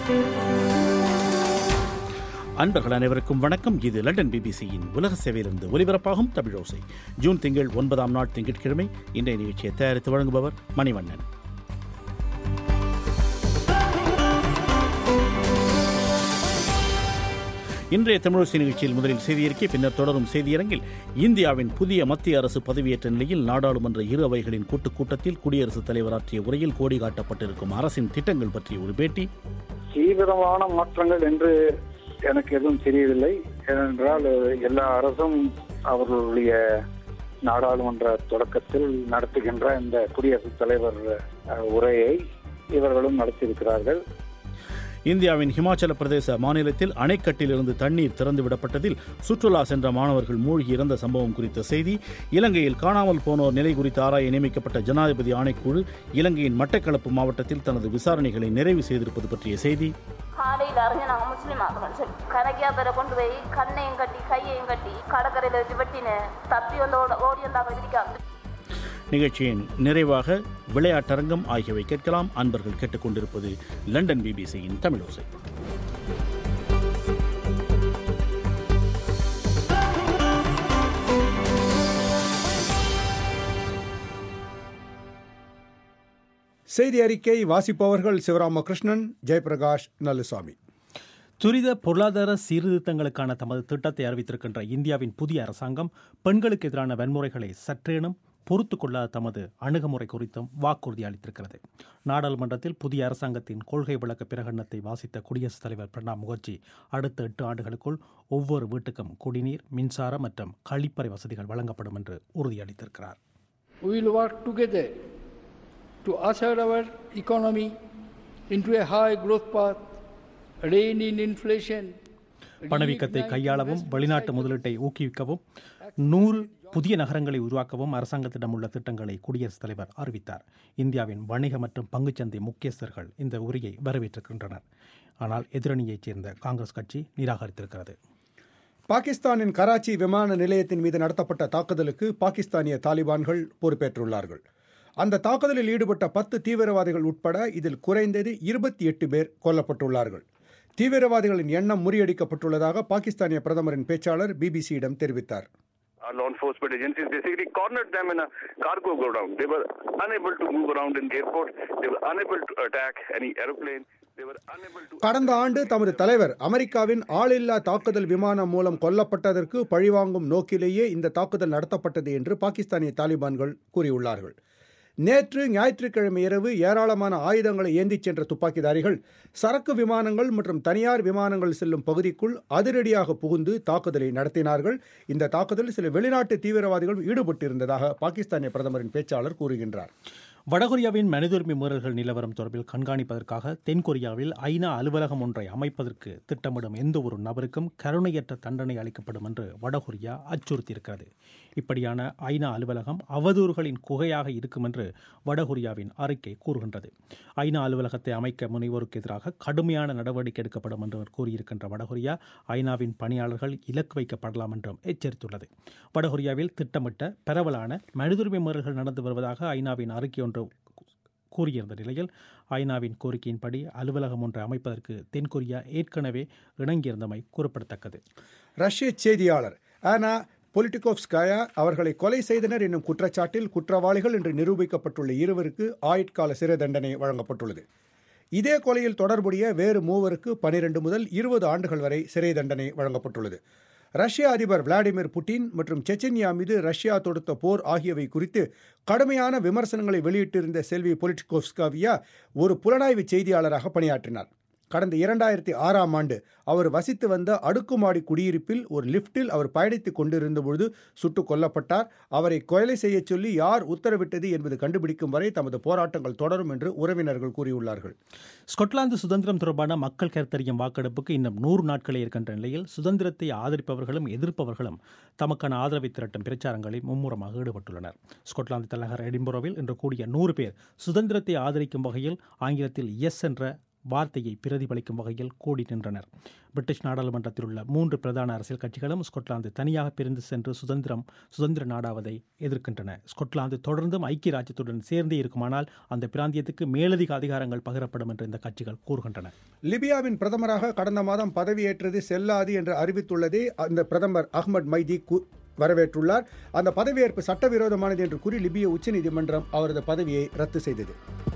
அன்பர்கள் அனைவருக்கும் வணக்கம் இது லண்டன் பிபிசியின் உலக சேவையிலிருந்து ஒலிபரப்பாகும் தமிழோசை ஜூன் திங்கள் ஒன்பதாம் நாள் திங்கட்கிழமை இன்றைய நிகழ்ச்சியை தயாரித்து வழங்குபவர் மணிவண்ணன் இன்றைய தமிழோசை நிகழ்ச்சியில் முதலில் செய்தியறிக்கை பின்னர் தொடரும் செய்தியரங்கில் இந்தியாவின் புதிய மத்திய அரசு பதவியேற்ற நிலையில் நாடாளுமன்ற இரு அவைகளின் கூட்டுக் கூட்டத்தில் குடியரசுத் தலைவர் ஆற்றிய உரையில் கோடி காட்டப்பட்டிருக்கும் அரசின் திட்டங்கள் பற்றிய ஒரு பேட்டி தீவிரமான மாற்றங்கள் என்று எனக்கு எதுவும் தெரியவில்லை ஏனென்றால் எல்லா அரசும் அவர்களுடைய நாடாளுமன்ற தொடக்கத்தில் நடத்துகின்ற இந்த குடியரசுத் தலைவர் அஹ், உரையை இவர்களும் நடத்தியிருக்கிறார்கள் இந்தியாவின் ஹிமாச்சல பிரதேச மாநிலத்தில் அணைக்கட்டிலிருந்து தண்ணீர் திறந்து விடப்பட்டதில் சுற்றுலா சென்ற மாணவர்கள் மூழ்கி இறந்த சம்பவம் குறித்த செய்தி இலங்கையில் காணாமல் போனோர் நிலை குறித்து ஆராய நியமிக்கப்பட்ட ஜனாதிபதி ஆணைக்குழு இலங்கையின் மட்டக்களப்பு மாவட்டத்தில் தனது விசாரணைகளை நிறைவு செய்திருப்பது பற்றிய செய்தி காலையில் அறிஞ்சு நாங்கள் முஸ்லீம் ஆகணும்னு சொல்லி கணக்கியா பேரை கொண்டு போய் கண்ணையும் கட்டி கையையும் கட்டி கடற்கரையில் வச்சு வெட்டின தப்பி வந்து ஓட- ஓடி வந்தாங்க விதிக்காங்க நிகழ்ச்சியின் நிறைவாக விளையாட்டரங்கம் ஆகியவை கேட்கலாம் அன்பர்கள் கேட்டுக்கொண்டிருப்பது லண்டன் பிபிசியின் தமிழோசை செய்தி அறிக்கை வாசிப்பவர்கள் சிவராமகிருஷ்ணன் ஜெயபிரகாஷ் நல்லுசாமி துரித பொருளாதார சீர்திருத்தங்களுக்கான தமது திட்டத்தை அறிவித்திருக்கின்ற இந்தியாவின் புதிய அரசாங்கம் பெண்களுக்கு எதிரான வன்முறைகளை சற்றேனும் பொறுத்து கொள்ளாத தமது அணுகுமுறை குறித்தும் வாக்குறுதி அளித்திருக்கிறது நாடாளுமன்றத்தில் புதிய அரசாங்கத்தின் கொள்கை விளக்க பிரகடனத்தை வாசித்த குடியரசுத் தலைவர் பிரணாப் முகர்ஜி அடுத்த எட்டு ஆண்டுகளுக்குள் ஒவ்வொரு வீட்டுக்கும் குடிநீர் மின்சார மற்றும் கழிப்பறை வசதிகள் வழங்கப்படும் என்று உறுதியளித்திருக்கிறார் We will work together to usher our economy into a high growth path, rein in inflation, பணவீக்கத்தை reignite கையாளவும் investment வெளிநாட்டு cycle, முதலீட்டை ஊக்குவிக்கவும் நூறு புதிய நகரங்களை உருவாக்கவும் அரசாங்கத்திடம் உள்ள திட்டங்களை குடியரசுத் தலைவர் அறிவித்தார் இந்தியாவின் வணிக மற்றும் பங்குச்சந்தை முக்கியஸ்தர்கள் இந்த உரையை வரவேற்றிருக்கின்றனர் ஆனால் எதிரணியைச் சேர்ந்த காங்கிரஸ் கட்சி நிராகரித்திருக்கிறது பாகிஸ்தானின் கராச்சி விமான நிலையத்தின் மீது நடத்தப்பட்ட தாக்குதலுக்கு பாகிஸ்தானிய தாலிபான்கள் பொறுப்பேற்றுள்ளார்கள் அந்த தாக்குதலில் ஈடுபட்ட பத்து தீவிரவாதிகள் உட்பட இதில் குறைந்தது இருபத்தி எட்டு பேர் கொல்லப்பட்டுள்ளார்கள் தீவிரவாதிகளின் எண்ணம் முறியடிக்கப்பட்டுள்ளதாக பாகிஸ்தானிய பிரதமரின் பேச்சாளர் பிபிசியிடம் தெரிவித்தார் Our law enforcement agencies basically cornered them in a cargo go down. They were unable to move around in the airport. They were unable to attack any aeroplane. They were unable to. கடந்த ஆண்டு தமது தலைவர் அமெரிக்காவின் ஆளில்லா தாக்குதல் விமானம் மூலம் கொல்லப்பட்டதற்கு பழிவாங்கும் நோக்கிலேயே இந்த தாக்குதல் நடத்தப்பட்டது என்று பாகிஸ்தானிய தாலிபான்கள் கூறியுள்ளார்கள் நேற்று ஞாயிற்றுக்கிழமை இரவு ஏராளமான ஆயுதங்களை ஏந்திச் சென்ற துப்பாக்கிதாரிகள் சரக்கு விமானங்கள் மற்றும் தனியார் விமானங்கள் செல்லும் பகுதிக்குள் அதிரடியாக புகுந்து தாக்குதலை நடத்தினார்கள் இந்த தாக்குதலில் சில வெளிநாட்டு தீவிரவாதிகள் ஈடுபட்டிருந்ததாக பாகிஸ்தானிய பிரதமரின் பேச்சாளர் கூறுகின்றார் வடகொரியாவின் மனிதுரிமை மீறல்கள் நிலவரம் தொடர்பில் கண்காணிப்பதற்காக தென்கொரியாவில் ஐநா அலுவலகம் ஒன்றை அமைப்பதற்கு திட்டமிடும் எந்த ஒரு நபருக்கும் கருணையற்ற தண்டனை அளிக்கப்படும் என்று வடகொரியா அச்சுறுத்தியிருக்கிறது இப்படியான ஐநா அலுவலகம் அவதூறுகளின் குகையாக இருக்கும் என்று வடகொரியாவின் அறிக்கை கூறுகின்றது ஐநா அலுவலகத்தை அமைக்க முனைவோருக்கு எதிராக கடுமையான நடவடிக்கை எடுக்கப்படும் என்று அவர் கூறியிருக்கின்ற வடகொரியா ஐநாவின் பணியாளர்கள் இலக்கு வைக்கப்படலாம் என்றும் எச்சரித்துள்ளது வடகொரியாவில் திட்டமிட்ட பரவலான மனிதுரிமை மீறல்கள் நடந்து வருவதாக ஐநாவின் அறிக்கை ஒன்று கூறியிருந்த நிலையில் ஐநாவின் கோரிக்கையின்படி அலுவலகம் ஒன்றை அமைப்பதற்கு தென்கொரியா ஏற்கனவே இணங்கியிருந்தமை குறிப்பிடத்தக்கது ரஷ்ய செய்தியாளர் ஆனா பொலிட்டிகோவ்ஸ்காயா அவர்களை கொலை செய்தனர் என்னும் குற்றச்சாட்டில் குற்றவாளிகள் என்று நிரூபிக்கப்பட்டுள்ள இருவருக்கு ஆயுட்கால சிறை தண்டனை வழங்கப்பட்டுள்ளது இதே கொலையில் தொடர்புடைய வேறு மூவருக்கு பனிரெண்டு முதல் இருபது ஆண்டுகள் வரை சிறை தண்டனை வழங்கப்பட்டுள்ளது ரஷ்ய அதிபர் விளாடிமிர் புட்டின் மற்றும் செச்சன்யா மீது ரஷ்யா தொடுத்த போர் ஆகியவை குறித்து கடுமையான விமர்சனங்களை வெளியிட்டிருந்த செல்வி பொலிட்டிகோவ்ஸ்காவியா ஒரு புலனாய்வு செய்தியாளராக பணியாற்றினார் கடந்த இரண்டாயிரத்தி ஆறாம் ஆண்டு அவர் வசித்து வந்த அடுக்குமாடி குடியிருப்பில் ஒரு லிஃப்டில் அவர் பயணித்துக் கொண்டிருந்த பொழுது சுட்டுக் கொல்லப்பட்டார் அவரை கொலை செய்யச் சொல்லி யார் உத்தரவிட்டது என்பது கண்டுபிடிக்கும் வரை தமது போராட்டங்கள் தொடரும் என்று உறவினர்கள் கூறியுள்ளார்கள் ஸ்கொட்லாந்து சுதந்திரம் தொடர்பான மக்கள் கருத்தறியும் வாக்கெடுப்புக்கு இன்னும் நூறு நாட்களே இருக்கின்ற நிலையில் சுதந்திரத்தை ஆதரிப்பவர்களும் எதிர்ப்பவர்களும் தமக்கான ஆதரவை திரட்டும் பிரச்சாரங்களில் மும்முரமாக ஈடுபட்டுள்ளனர் ஸ்கொட்லாந்து தலைநகர் எடின்பரோவில் இன்று கூடிய நூறு பேர் சுதந்திரத்தை ஆதரிக்கும் வகையில் ஆங்கிலத்தில் எஸ் என்ற வார்த்தையை பிரதிபலிக்கும் வகையில் கூடி நின்றனர் பிரிட்டிஷ் நாடாளுமன்றத்தில் உள்ள மூன்று பிரதான அரசியல் கட்சிகளும் ஸ்கொட்லாந்து தனியாக பிரிந்து சென்று சுதந்திரம் சுதந்திர நாடாவதை எதிர்க்கின்றன ஸ்கொட்லாந்து தொடர்ந்தும் ஐக்கிய ராஜ்யத்துடன் சேர்ந்தே இருக்குமானால் அந்த பிராந்தியத்துக்கு மேலதிக அதிகாரங்கள் பகிரப்படும் என்று இந்த கட்சிகள் கூறுகின்றன லிபியாவின் பிரதமராக கடந்த மாதம் பதவியேற்றது செல்லாது என்று அறிவித்துள்ளதே அந்த பிரதமர் அஹ்மத் மைதி கு- வரவேற்றுள்ளார் அந்த பதவியேற்பு சட்டவிரோதமானது என்று கூறி லிபிய உச்சநீதிமன்றம் அவரது பதவியை ரத்து செய்தது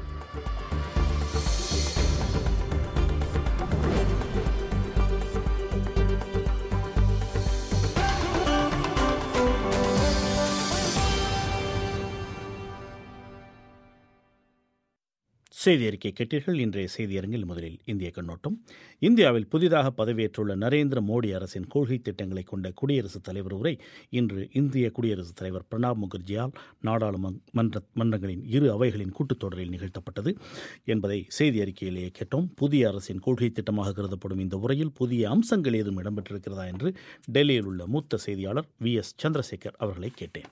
செய்தி அறிக்கை கேட்டீர்கள் இன்றைய செய்தியரங்கில் முதலில் இந்திய கண்ணோட்டம் இந்தியாவில் புதிதாக பதவியேற்றுள்ள நரேந்திர மோடி அரசின் கொள்கை திட்டங்களை கொண்ட குடியரசுத் தலைவர் உரை இன்று இந்திய குடியரசுத் தலைவர் பிரணாப் முகர்ஜியால் நாடாளுமன்ற மன்றங்களின் இரு அவைகளின் கூட்டுத்தொடரில் நிகழ்த்தப்பட்டது என்பதை செய்தி அறிக்கையிலேயே கேட்டோம் புதிய அரசின் கொள்கை திட்டமாக கருதப்படும் இந்த உரையில் புதிய அம்சங்கள் ஏதும் இடம்பெற்றிருக்கிறதா என்று டெல்லியில் உள்ள மூத்த செய்தியாளர் வி எஸ் சந்திரசேகர் அவர்களை கேட்டேன்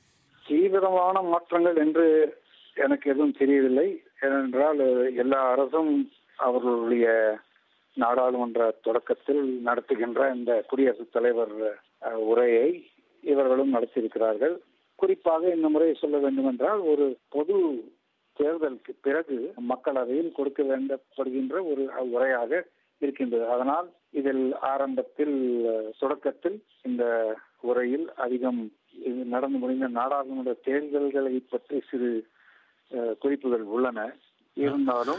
தீவிரமான மாற்றங்கள் என்று எனக்கு எதுவும் தெரியவில்லை ஏனென்றால் எல்லா அரசும் அவர்களுடைய நாடாளுமன்ற தொடக்கத்தில் நடத்துகின்ற இந்த குடியரசுத் தலைவர் அஹ், உரையை இவர்களும் நடத்தியிருக்கிறார்கள் குறிப்பாக இந்த முறை சொல்ல வேண்டுமென்றால் ஒரு பொது தேர்தலுக்கு பிறகு மக்களவையில் கொடுக்க வேண்டப்படுகின்ற ஒரு உரையாக இருக்கின்றது அதனால் இதில் ஆரம்பத்தில் அஹ், தொடக்கத்தில் இந்த உரையில் அதிகம் இது நடந்து முடிந்த நாடாளுமன்ற தேர்தல்களை பற்றி சிறு அஹ், குறிப்புகள் உள்ளன இருந்தாலும்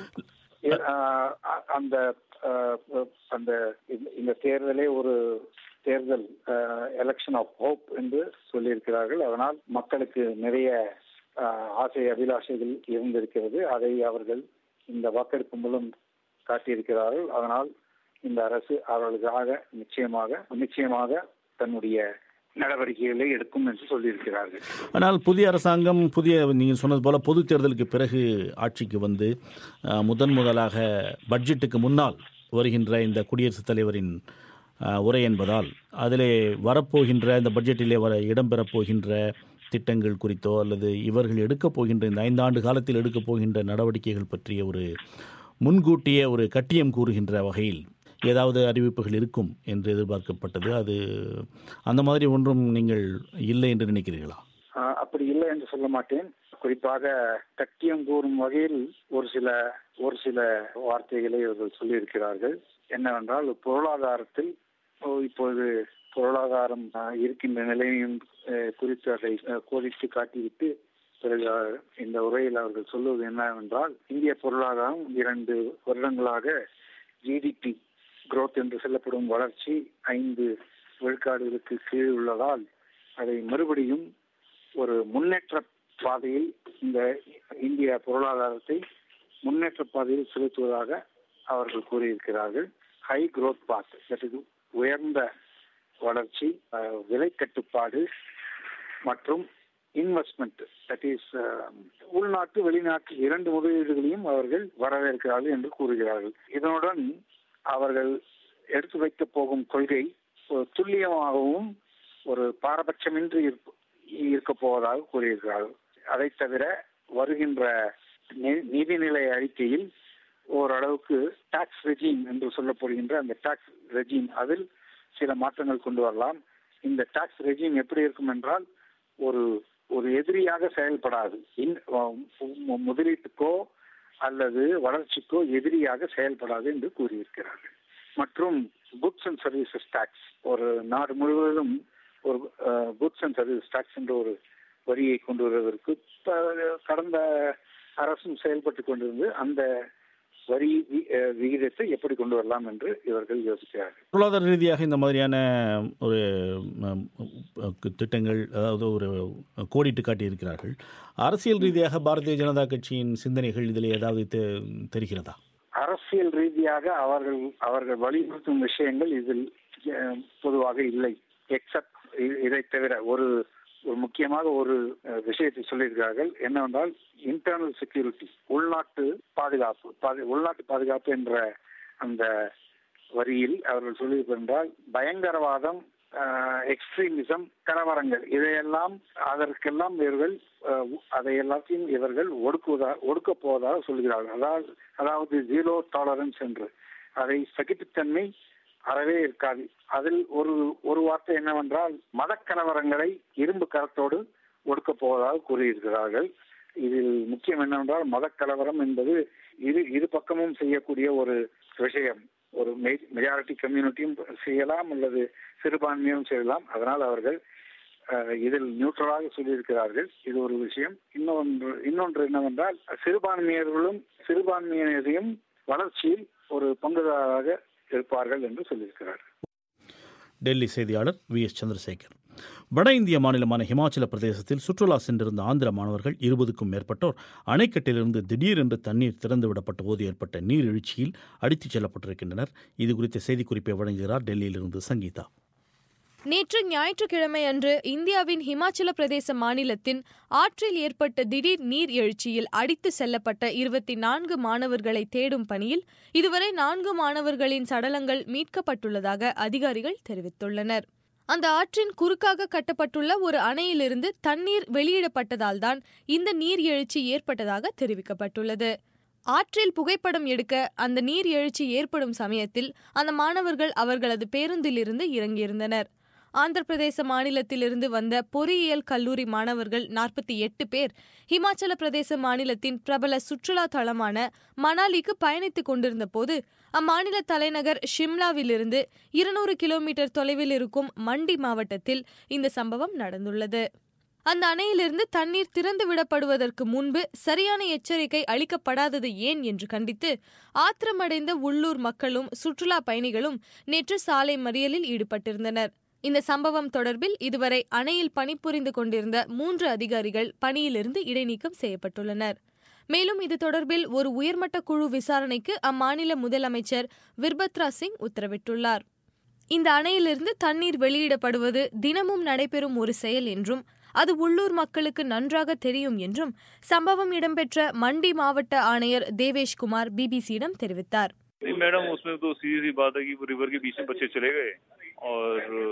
அஹ், அ- அந்த அஹ், அந்த இந்த- இந்த தேர்தலே ஒரு தேர்தல் எலெக்ஷன் ஆஃப் ஹோப் என்று சொல்லியிருக்கிறார்கள் அதனால் மக்களுக்கு நிறைய அஹ், ஆசை அபிலாஷைகள் இருந்திருக்கிறது அதை அவர்கள் இந்த வாக்கெடுப்பு மூலம் காட்டியிருக்கிறார்கள் அதனால் இந்த அரசு அவர்களுக்காக நிச்சயமாக நிச்சயமாக தன்னுடைய நடவடிக்கைகளை எடுக்கும் என்று சொல்லியிருக்கிறார்கள் ஆனால் புதிய அரசாங்கம் புதிய நீங்கள் சொன்னது போல பொது தேர்தலுக்கு பிறகு ஆட்சிக்கு வந்து அஹ், முதன் முதலாக பட்ஜெட்டுக்கு முன்னால் வருகின்ற இந்த குடியரசுத் தலைவரின் அஹ், உரை என்பதால் அதிலே வரப்போகின்ற இந்த பட்ஜெட்டிலே வர இடம்பெறப் போகின்ற திட்டங்கள் குறித்தோ அல்லது இவர்கள் எடுக்கப் போகின்ற இந்த ஐந்தாண்டு காலத்தில் எடுக்கப் போகின்ற நடவடிக்கைகள் பற்றிய ஒரு முன்கூட்டிய ஒரு கட்டியம் கூறுகின்ற வகையில் ஏதாவது அறிவிப்புகள் இருக்கும் என்று எதிர்பார்க்கப்பட்டது அது அந்த மாதிரி ஒன்றும் நீங்கள் இல்லை என்று நினைக்கிறீர்களா ஆஹ் அப்படி இல்லை என்று சொல்ல மாட்டேன் குறிப்பாக கட்டியம் கூறும் வகையில் ஒரு சில ஒரு சில வார்த்தைகளை இவர்கள் சொல்லியிருக்கிறார்கள் என்னவென்றால் பொருளாதாரத்தில் ஓ, இப்போது பொருளாதாரம் ஆஹ், இருக்கின்ற நிலையும் ஆஹ், குறித்து அதை ஆஹ், கோடிட்டு காட்டிவிட்டு பிறகு ஆஹ், இந்த உரையில் அவர்கள் சொல்லுவது என்னவென்றால் இந்திய பொருளாதாரம் இரண்டு வருடங்களாக ஜிடிபி growth என்று சொல்லப்படும் வளர்ச்சி ஐந்து விழுக்காடுகளுக்கு கீழ் உள்ளதால் அதை மறுபடியும் ஒரு முன்னேற்ற பாதையில் இந்த இந்திய பொருளாதாரத்தை முன்னேற்ற பாதையில் செலுத்துவதாக அவர்கள் கூறியிருக்கிறார்கள் high growth path that is உயர்ந்த வளர்ச்சி அஹ், விலை கட்டுப்பாடு மற்றும் இன்வெஸ்ட்மெண்ட் தட் இஸ் உள்நாட்டு வெளிநாட்டு இரண்டு முதலீடுகளையும் அவர்கள் வரவேற்கிறார்கள் என்று கூறுகிறார்கள் இதனுடன் அவர்கள் எடுத்து வைக்கப் போகும் கொள்கை ஒரு துல்லியமாகவும் ஒரு பாரபட்சமின்றி இருப்ப- இருக்கப் போவதாக கூறியிருக்கிறார்கள் அதை தவிர வருகின்ற நி- நிதிநிலை அறிக்கையில் ஓரளவுக்கு டாக்ஸ் ரெஜிம் என்று சொல்லப்படுகின்ற அந்த டாக்ஸ் ரெஜிம் அதில் சில மாற்றங்கள் கொண்டு வரலாம் இந்த டாக்ஸ் ரெஜிம் எப்படி இருக்கும் என்றால் ஒரு ஒரு எதிரியாக செயல்படாது இன்- மு- முதலீட்டுக்கோ அல்லது வளர்ச்சிக்கோ எதிரியாக செயல்படாது என்று கூறியிருக்கிறார்கள் மற்றும் குட்ஸ் அண்ட் சர்வீசஸ் டாக்ஸ் ஒரு நாடு முழுவதும் ஒரு குட்ஸ் அண்ட் சர்வீஸ் டாக்ஸ் என்ற ஒரு வரியை கொண்டு வருவதற்கு ப- கடந்த அரசும் செயல்பட்டு கொண்டிருந்து அந்த வரி வி- அஹ், விகிதத்தை எப்படி கொண்டு வரலாம் என்று இவர்கள் யோசிக்கிறார்கள் பொருளாதார ரீதியாக இந்த மாதிரியான ஒரு ம், திட்டங்கள் அதாவது ஒரு கோடிட்டு காட்டியிருக்கிறார்கள் அரசியல் ரீதியாக பாரதிய ஜனதா கட்சியின் சிந்தனைகள் இதில் ஏதாவது தெ- தெரிகிறதா அரசியல் ரீதியாக அவர்கள் அவர்கள் வலியுறுத்தும் விஷயங்கள் இதில் அஹ், பொதுவாக இல்லை எக்ஸப்ட் இதை தவிர ஒரு ஒரு முக்கியமாக ஒரு அஹ், விஷயத்தை சொல்லியிருக்கிறார்கள் என்னவென்றால் இன்டர்னல் செக்யூரிட்டி உள்நாட்டு பாதுகாப்பு பாது- உள்நாட்டு பாதுகாப்பு என்ற அந்த வரியில் அவர்கள் சொல்லியிருப்பது என்றால் பயங்கரவாதம் எக்ஸ்ட்ரீமிசம் கலவரங்கள் இதையெல்லாம் அதற்கெல்லாம் இவர்கள் அஹ், அதை எல்லாத்தையும் இவர்கள் ஒடுக்குவதா ஒடுக்க போவதாக சொல்கிறார்கள் அதாவது அதாவது ஜீரோ டாலரன்ஸ் என்று அதை சகிப்புத்தன்மை அறவே இருக்காது அதில் ஒரு ஒரு வார்த்தை என்னவென்றால் மத கலவரங்களை இரும்பு கரத்தோடு ஒடுக்க போவதாக கூறியிருக்கிறார்கள் இதில் முக்கியம் என்னவென்றால் மத கலவரம் என்பது இரு இரு பக்கமும் செய்யக்கூடிய ஒரு விஷயம் ஒரு மெஜாரிட்டி கம்யூனிட்டியும் செய்யலாம் அல்லது சிறுபான்மையும் செய்யலாம் அதனால் அவர்கள் அஹ், இதில் நியூட்ரலாக சொல்லியிருக்கிறார்கள் இது ஒரு விஷயம் இன்னொன்று இன்னொன்று என்னவென்றால் சிறுபான்மையர்களும் சிறுபான்மையினரையும் வளர்ச்சியில் ஒரு பங்குதாரராக இருப்பார்கள் என்று சொல்லியிருக்கிறார்கள் டெல்லி செய்தியாளர் வி எஸ் சந்திரசேகர் வட இந்திய மாநிலமான ஹிமாச்சல பிரதேசத்தில் சுற்றுலா சென்றிருந்த ஆந்திர மாணவர்கள் இருபதுக்கும் மேற்பட்டோர் அணைக்கட்டிலிருந்து திடீரென்று தண்ணீர் திறந்துவிடப்பட்ட போது ஏற்பட்ட நீரிழுச்சியில் அடித்துச் செல்லப்பட்டிருக்கின்றனர் இது குறித்த செய்திக்குறிப்பை வழங்குகிறார் டெல்லியிலிருந்து சங்கீதா நேற்று ஞாயிற்றுக்கிழமை அன்று இந்தியாவின் ஹிமாச்சல பிரதேச மாநிலத்தின் ஆற்றில் ஏற்பட்ட திடீர் நீர் எழுச்சியில் அடித்து செல்லப்பட்ட இருபத்தி நான்கு மாணவர்களை தேடும் பணியில் இதுவரை நான்கு மாணவர்களின் சடலங்கள் மீட்கப்பட்டுள்ளதாக அதிகாரிகள் தெரிவித்துள்ளனர் அந்த ஆற்றின் குறுக்காக கட்டப்பட்டுள்ள ஒரு அணையிலிருந்து தண்ணீர் வெளியிடப்பட்டதால் தான் இந்த நீர் எழுச்சி ஏற்பட்டதாக தெரிவிக்கப்பட்டுள்ளது ஆற்றில் புகைப்படம் எடுக்க அந்த நீர் எழுச்சி ஏற்படும் சமயத்தில் அந்த மாணவர்கள் அவர்களது பேருந்திலிருந்து இறங்கியிருந்தனர் ஆந்திர பிரதேச மாநிலத்திலிருந்து வந்த பொறியியல் கல்லூரி மாணவர்கள் நாற்பத்தி எட்டு பேர் ஹிமாச்சல பிரதேச மாநிலத்தின் பிரபல சுற்றுலா தளமான மணாலிக்கு பயணித்துக் கொண்டிருந்த போது அம்மாநில தலைநகர் ஷிம்லாவிலிருந்து இருநூறு கிலோமீட்டர் தொலைவில் இருக்கும் மண்டி மாவட்டத்தில் இந்த சம்பவம் நடந்துள்ளது அந்த அணையிலிருந்து தண்ணீர் திறந்து விடப்படுவதற்கு முன்பு சரியான எச்சரிக்கை அளிக்கப்படாதது ஏன் என்று கண்டித்து ஆத்திரமடைந்த உள்ளூர் மக்களும் சுற்றுலா பயணிகளும் நேற்று சாலை மறியலில் ஈடுபட்டிருந்தனர் இந்த சம்பவம் தொடர்பில் இதுவரை அணையில் பணிபுரிந்து கொண்டிருந்த மூன்று அதிகாரிகள் பணியிலிருந்து இடைநீக்கம் செய்யப்பட்டுள்ளனர் மேலும் இது தொடர்பில் ஒரு உயர்மட்ட குழு விசாரணைக்கு அம்மாநில முதலமைச்சர் விர்பத்ரா சிங் உத்தரவிட்டுள்ளார் இந்த அணையிலிருந்து தண்ணீர் வெளியிடப்படுவது தினமும் நடைபெறும் ஒரு செயல் என்றும் அது உள்ளூர் மக்களுக்கு நன்றாக தெரியும் என்றும் சம்பவம் இடம்பெற்ற மண்டி மாவட்ட ஆணையர் தேவேஷ்குமார் பிபிசியிடம் தெரிவித்தார் नहीं मैडम उसमें तो सीधी सी बात है कि वो रिवर के बीच में बच्चे चले गए और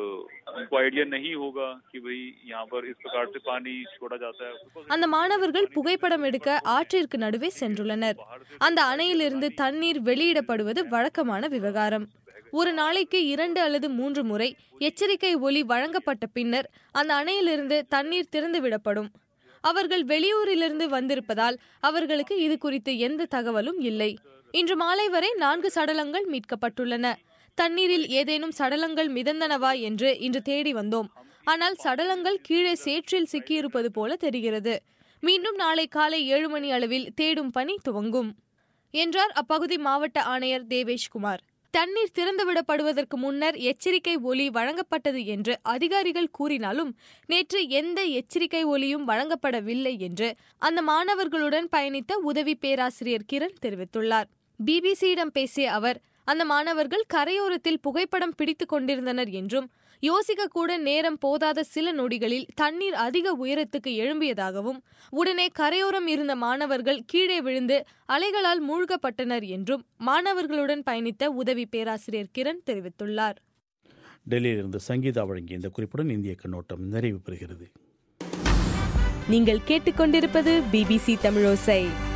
उनको आइडिया नहीं होगा कि भाई यहाँ पर इस प्रकार से पानी छोड़ा जाता है அந்த மாணவர்கள் புகைப்படம் எடுக்க ஆற்றிற்கு நடுவே சென்றுள்ளனர் அந்த அணையிலிருந்து தண்ணீர் வெளியிடப்படுவது வழக்கமான விவகாரம் ஒரு நாளைக்கு இரண்டு அல்லது மூன்று முறை எச்சரிக்கை ஒலி வழங்கப்பட்ட பின்னர் அந்த அணையிலிருந்து தண்ணீர் திறந்து விடப்படும் அவர்கள் வெளியூரிலிருந்து வந்திருப்பதால் அவர்களுக்கு இது குறித்து எந்த தகவலும் இல்லை இன்று மாலை வரை நான்கு சடலங்கள் மீட்கப்பட்டுள்ளன தண்ணீரில் ஏதேனும் சடலங்கள் மிதந்தனவா என்று இன்று தேடி வந்தோம் ஆனால் சடலங்கள் கீழே சேற்றில் சிக்கியிருப்பது போல தெரிகிறது மீண்டும் நாளை காலை ஏழு மணி அளவில் தேடும் பணி துவங்கும் என்றார் அப்பகுதி மாவட்ட ஆணையர் தேவேஷ்குமார் தண்ணீர் திறந்துவிடப்படுவதற்கு முன்னர் எச்சரிக்கை ஒலி வழங்கப்பட்டது என்று அதிகாரிகள் கூறினாலும் நேற்று எந்த எச்சரிக்கை ஒலியும் வழங்கப்படவில்லை என்று அந்த மாணவர்களுடன் பயணித்த உதவி பேராசிரியர் கிரண் தெரிவித்துள்ளார் பிபிசியிடம் பேசிய அவர் அந்த மாணவர்கள் கரையோரத்தில் புகைப்படம் பிடித்துக் கொண்டிருந்தனர் என்றும் யோசிக்க கூட நேரம் போதாத சில நொடிகளில் தண்ணீர் அதிக உயரத்துக்கு எழும்பியதாகவும் உடனே கரையோரம் இருந்த மாணவர்கள் கீழே விழுந்து அலைகளால் மூழ்கப்பட்டனர் என்றும் மாணவர்களுடன் பயணித்த உதவி பேராசிரியர் கிரண் தெரிவித்துள்ளார் டெல்லியிலிருந்து சங்கீதா வழங்கிய இந்த குறிப்புடன் இந்திய கண்ணோட்டம் நிறைவு பெறுகிறது நீங்கள் கேட்டுக்கொண்டிருப்பது பிபிசி தமிழோசை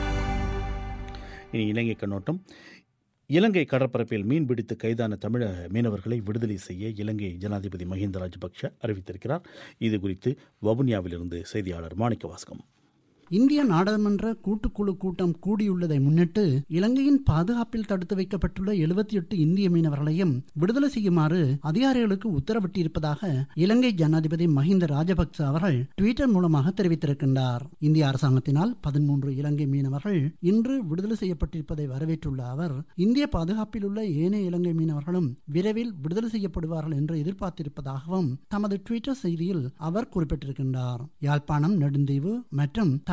இனி இலங்கை கண்ணோட்டம் இலங்கை கடற்பரப்பில் மீன்பிடித்து கைதான தமிழக மீனவர்களை விடுதலை செய்ய இலங்கை ஜனாதிபதி மஹிந்த ராஜபக்ஷ அறிவித்திருக்கிறார் இது குறித்து வவுனியாவிலிருந்து செய்தியாளர் மாணிக்கவாசகம் இந்திய நாடாளுமன்ற கூட்டுக்குழு கூட்டம் கூடியுள்ளதை முன்னிட்டு இலங்கையின் பாதுகாப்பில் தடுத்து வைக்கப்பட்டுள்ள எழுபத்தி எட்டு இந்திய மீனவர்களையும் விடுதலை செய்யுமாறு அதிகாரிகளுக்கு உத்தரவிட்டிருப்பதாக இலங்கை ஜனாதிபதி மஹிந்த ராஜபக்ச அவர்கள் ட்விட்டர் மூலமாக தெரிவித்திருக்கின்றார் இந்திய அரசாங்கத்தினால் பதிமூன்று இலங்கை மீனவர்கள் இன்று விடுதலை செய்யப்பட்டிருப்பதை வரவேற்றுள்ள அவர் இந்திய பாதுகாப்பில் உள்ள ஏனைய இலங்கை மீனவர்களும் விரைவில் விடுதலை செய்யப்படுவார்கள் என்று எதிர்பார்த்திருப்பதாகவும் தமது ட்விட்டர் செய்தியில் அவர் குறிப்பிட்டிருக்கின்றார் யாழ்ப்பாணம் நெடுந்தீவு மற்றும்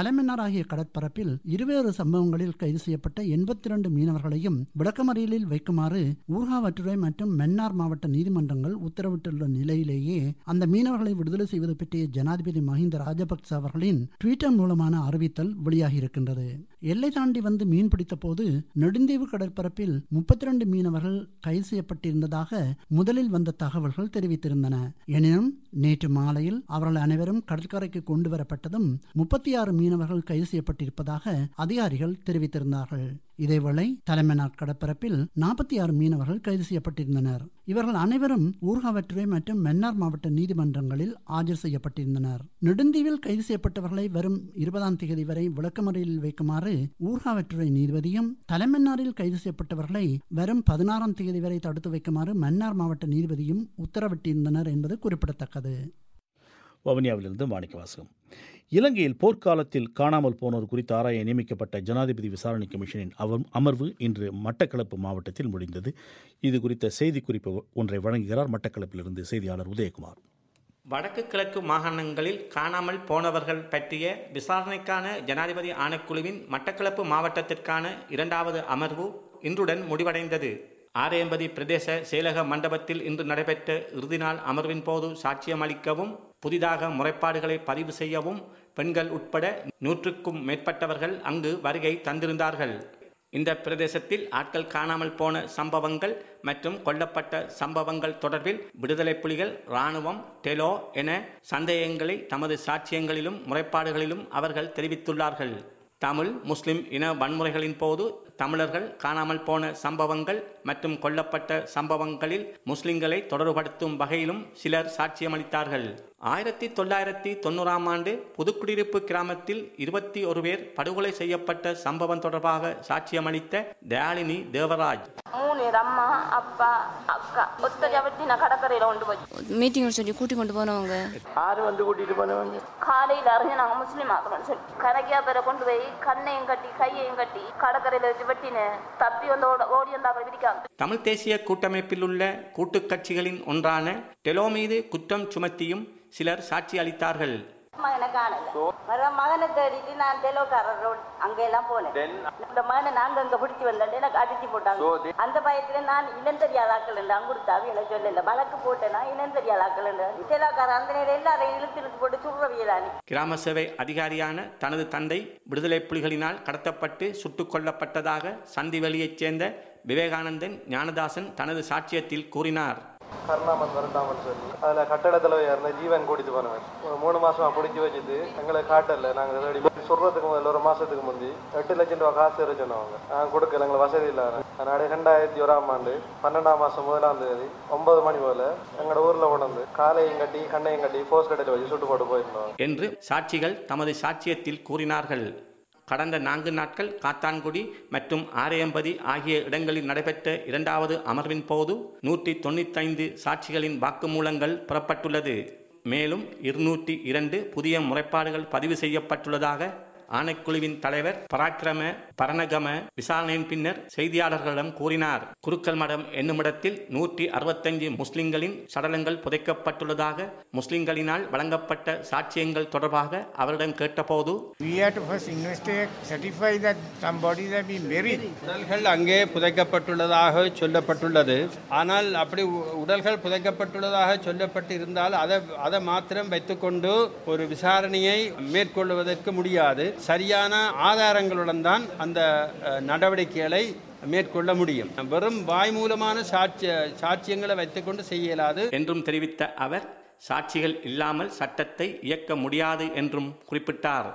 தலைமன்னார் ஆகிய கடற்பரப்பில் இருவேறு சம்பவங்களில் கைது செய்யப்பட்ட எண்பத்தி இரண்டு மீனவர்களையும் விளக்கமறியலில் வைக்குமாறு ஊர்காவற்றுறை மற்றும் மன்னார் மாவட்ட நீதிமன்றங்கள் உத்தரவிட்டுள்ள நிலையிலேயே அந்த மீனவர்களை விடுதலை செய்வது பற்றிய ஜனாதிபதி மஹிந்த ராஜபக்ச அவர்களின் ட்விட்டர் மூலமான அறிவித்தல் வெளியாகியிருக்கின்றது எல்லை தாண்டி வந்து மீன் பிடித்த போது நெடுந்தீவு கடற்பரப்பில் முப்பத்தி இரண்டு மீனவர்கள் கைது செய்யப்பட்டிருந்ததாக முதலில் வந்த தகவல்கள் தெரிவித்திருந்தன எனினும் நேற்று மாலையில் அவர்கள் அனைவரும் கடற்கரைக்கு கொண்டு வரப்பட்டதும் முப்பத்தி ஆறு மீனவர்கள் கைது செய்யப்பட்டிருப்பதாக அதிகாரிகள் தெரிவித்திருந்தார்கள் இதேவேளை தலைமன்னார் கடற்பரப்பில் நாற்பத்தி ஆறு மீனவர்கள் கைது செய்யப்பட்டிருந்தனர் இவர்கள் அனைவரும் ஊர்காவற்றுறை மற்றும் மன்னார் மாவட்ட நீதிமன்றங்களில் ஆஜர் செய்யப்பட்டிருந்தனர் நெடுந்தீவில் கைது செய்யப்பட்டவர்களை வரும் இருபதாம் தேதி வரை விளக்கமறியலில் வைக்குமாறு ஊர்காவற்றுறை நீதிபதியும் தலைமன்னாரில் கைது செய்யப்பட்டவர்களை வரும் பதினாறாம் தேதி வரை தடுத்து வைக்குமாறு மன்னார் மாவட்ட நீதிபதியும் உத்தரவிட்டிருந்தனர் என்பது குறிப்பிடத்தக்கது வவுனியாவிலிருந்து மாணிக்கவாசகம் இலங்கையில் போர்க்காலத்தில் காணாமல் போனோர் குறித்து ஆராய நியமிக்கப்பட்ட ஜனாதிபதி விசாரணை கமிஷனின் அவ- அமர்வு இன்று மட்டக்களப்பு மாவட்டத்தில் முடிந்தது இது குறித்த செய்திக்குறிப்பு ஒன்றை வழங்குகிறார் மட்டக்களப்பிலிருந்து செய்தியாளர் உதயகுமார் வடக்கு கிழக்கு மாகாணங்களில் காணாமல் போனவர்கள் பற்றிய விசாரணைக்கான ஜனாதிபதி ஆணைக்குழுவின் மட்டக்களப்பு மாவட்டத்திற்கான இரண்டாவது அமர்வு இன்றுடன் முடிவடைந்தது ஆரையம்பதி பிரதேச செயலக மண்டபத்தில் இன்று நடைபெற்ற இறுதி நாள் அமர்வின் போது சாட்சியம் அளிக்கவும் புதிதாக முறைப்பாடுகளை பதிவு செய்யவும் பெண்கள் உட்பட நூற்றுக்கும் மேற்பட்டவர்கள் அங்கு வருகை தந்திருந்தார்கள் இந்த பிரதேசத்தில் ஆட்கள் காணாமல் போன சம்பவங்கள் மற்றும் கொல்லப்பட்ட சம்பவங்கள் தொடர்பில் விடுதலை புலிகள் இராணுவம் டெலோ என சந்தேகங்களை தமது சாட்சியங்களிலும் முறைப்பாடுகளிலும் அவர்கள் தெரிவித்துள்ளார்கள் தமிழ் முஸ்லிம் இன வன்முறைகளின் போது தமிழர்கள் காணாமல் போன சம்பவங்கள் மற்றும் கொல்லப்பட்ட சம்பவங்களில் முஸ்லிம்களை தொடர்படுத்தும் வகையிலும் சிலர் சாட்சியமளித்தார்கள் ஆயிரத்தி தொள்ளாயிரத்தி தொண்ணூறாம் ஆண்டு புதுக்குடியிருப்பு கிராமத்தில் இருபத்தி ஒரு பேர் படுகொலை செய்யப்பட்ட சம்பவம் தொடர்பாக சாட்சியமளித்த தயாளினி தேவராஜ் மூணு பேர் அம்மா அப்பா அக்கா ஒத்தடி வெட்டி நான் கடற்கரையில கொண்டு போய் மீட்டிங் சொல்லி கூட்டி கொண்டு போனவங்க ஆறு வந்து கூட்டிட்டு போனவங்க காலையில அறிஞ்சு நாங்க முஸ்லீம் ஆக்குறோம் சொல்லி கணக்கியா பேரை கொண்டு போய் கண்ணையும் கட்டி கையையும் கட்டி கடற்கரையில வச்சு வெட்டினேன் தப்பி வந்து ஓட- ஓடி வந்தாங்க விரிக்காம தமிழ் தேசிய கூட்டமைப்பில் உள்ள கூட்டுக் கட்சிகளின் ஒன்றான டெலோ மீது குற்றம் சுமத்தியும் சிலர் சாட்சி அளித்தார்கள் மகனை காணல வர மகனை தேடிட்டு நான் தெலோக்காரர் ரோட் அங்கெல்லாம் போனேன் இந்த மகனை நாங்க அங்க பிடிச்சி வந்தேன் எனக்கு அடிச்சு போட்டாங்க அந்த பயத்துல நான் இனம் தெரியாத ஆக்கள் அங்க கொடுத்தாவி எனக்கு சொல்லல வழக்கு போட்டேன்னா இனம் தெரியாத ஆக்கள் தெலோக்காரர் அந்த நேரம் எல்லாரையும் இழுத்து இழுத்து போட்டு சுடுறவியலானி கிராம சேவை அதிகாரியான தனது தந்தை விடுதலை புலிகளினால் கடத்தப்பட்டு சுட்டுக் கொல்லப்பட்டதாக சந்திவெளியைச் சேர்ந்த விவேகானந்தன் ஞானதாசன் தனது சாட்சியத்தில் கூறினார் கருணாமன் வரண்டாமன் சொல்லி அதில் கட்டட தலைவர் இருந்த ஜீவன் கூட்டிட்டு போனவன் ஒரு மூணு மாசமா பிடிச்சி வச்சுட்டு எங்களை காட்டல நாங்கள் தேடி சொல்றதுக்கு முதல்ல ஒரு மாசத்துக்கு முந்தி எட்டு லட்சம் ரூபா காசு இரு சொன்னவங்க நாங்கள் கொடுக்கல எங்களுக்கு வசதி இல்லாத அதனால ரெண்டாயிரத்தி ஓராம் ஆண்டு பன்னெண்டாம் மாசம் முதலாம் தேதி ஒன்பது மணி போல எங்களோட ஊர்ல உணர்ந்து காலையும் கட்டி கண்ணையும் கட்டி போஸ்ட் கடையில் வச்சு சுட்டு போட்டு போயிருந்தோம் என்று சாட்சிகள் தமது சாட்சியத்தில் கூறினார்கள் கடந்த நான்கு நாட்கள் காத்தான்குடி மற்றும் ஆரையம்பதி ஆகிய இடங்களில் நடைபெற்ற இரண்டாவது அமர்வின் போது நூற்றி தொண்ணூத்தைந்து சாட்சிகளின் வாக்குமூலங்கள் பெறப்பட்டுள்ளது மேலும் இருநூற்றி இரண்டு புதிய முறைப்பாடுகள் பதிவு செய்யப்பட்டுள்ளதாக ஆணைக்குழுவின் தலைவர் பராக்கிரம பரணகம விசாரணையின் பின்னர் செய்தியாளர்களிடம் கூறினார் குருக்கல் மடம் என்னுமிடத்தில் நூற்றி அறுபத்தஞ்சு முஸ்லிம்களின் சடலங்கள் புதைக்கப்பட்டுள்ளதாக முஸ்லிம்களினால் வழங்கப்பட்ட சாட்சியங்கள் தொடர்பாக அவரிடம் கேட்டபோது We have to first investigate, certify that some bodies have been buried. உடல்கள் அங்கே புதைக்கப்பட்டுள்ளதாக சொல்லப்பட்டுள்ளது ஆனால் அப்படி உ- உடல்கள் புதைக்கப்பட்டுள்ளதாக சொல்லப்பட்டு இருந்தால் அதை அதை மாத்திரம் வைத்துக்கொண்டு ஒரு விசாரணையை மேற்கொள்வதற்கு முடியாது சரியான ஆதாரங்களுடன் தான் அந்த அஹ், நடவடிக்கைகளை மேற்கொள்ள முடியும் வெறும் வாய் மூலமான சாட்சிய சாட்சியங்களை வைத்துக்கொண்டு செய்ய இயலாது என்றும் தெரிவித்த அவர் சாட்சிகள் இல்லாமல் சட்டத்தை இயக்க முடியாது என்றும் குறிப்பிட்டார்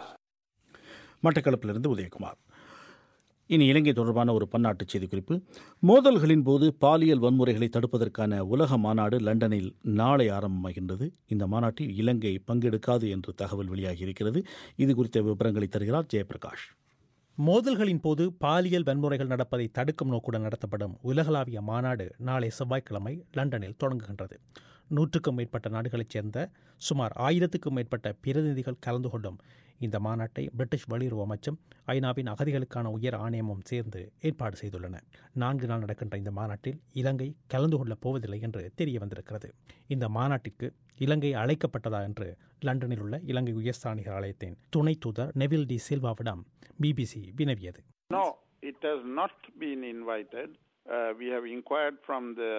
மட்டக்களப்பிலிருந்து உதயகுமார் இனி இலங்கை தொடர்பான ஒரு பன்னாட்டு செய்திக்குறிப்பு மோதல்களின் போது பாலியல் வன்முறைகளை தடுப்பதற்கான உலக மாநாடு லண்டனில் நாளை ஆரம்பமாகின்றது இந்த மாநாட்டில் இலங்கை பங்கெடுக்காது என்று தகவல் வெளியாகியிருக்கிறது இது குறித்த விவரங்களை தருகிறார் ஜெயபிரகாஷ் மோதல்களின் போது பாலியல் வன்முறைகள் நடப்பதை தடுக்கும் நோக்குடன் நடத்தப்படும் உலகளாவிய மாநாடு நாளை செவ்வாய்க்கிழமை லண்டனில் தொடங்குகின்றது நூற்றுக்கும் மேற்பட்ட நாடுகளைச் சேர்ந்த சுமார் ஆயிரத்துக்கும் மேற்பட்ட பிரதிநிதிகள் கலந்து கொள்ளும் இந்த மாநாட்டை பிரிட்டிஷ் வெளியுறவு அமைச்சும் ஐநாவின் அகதிகளுக்கான உயர் ஆணையமும் சேர்ந்து ஏற்பாடு செய்துள்ளன நான்கு நாள் நடக்கின்ற இந்த மாநாட்டில் இலங்கை கலந்து கொள்ளப் போவதில்லை என்று தெரிய வந்திருக்கிறது இந்த மாநாட்டிற்கு இலங்கை அழைக்கப்பட்டதா என்று லண்டனில் உள்ள இலங்கை உயர்ஸ்தானிகர் ஆலயத்தின் துணை தூதர் நெவில் டி சில்வாவிடம் பிபிசி வினவியது No, it has not been invited. Uh, we have inquired from the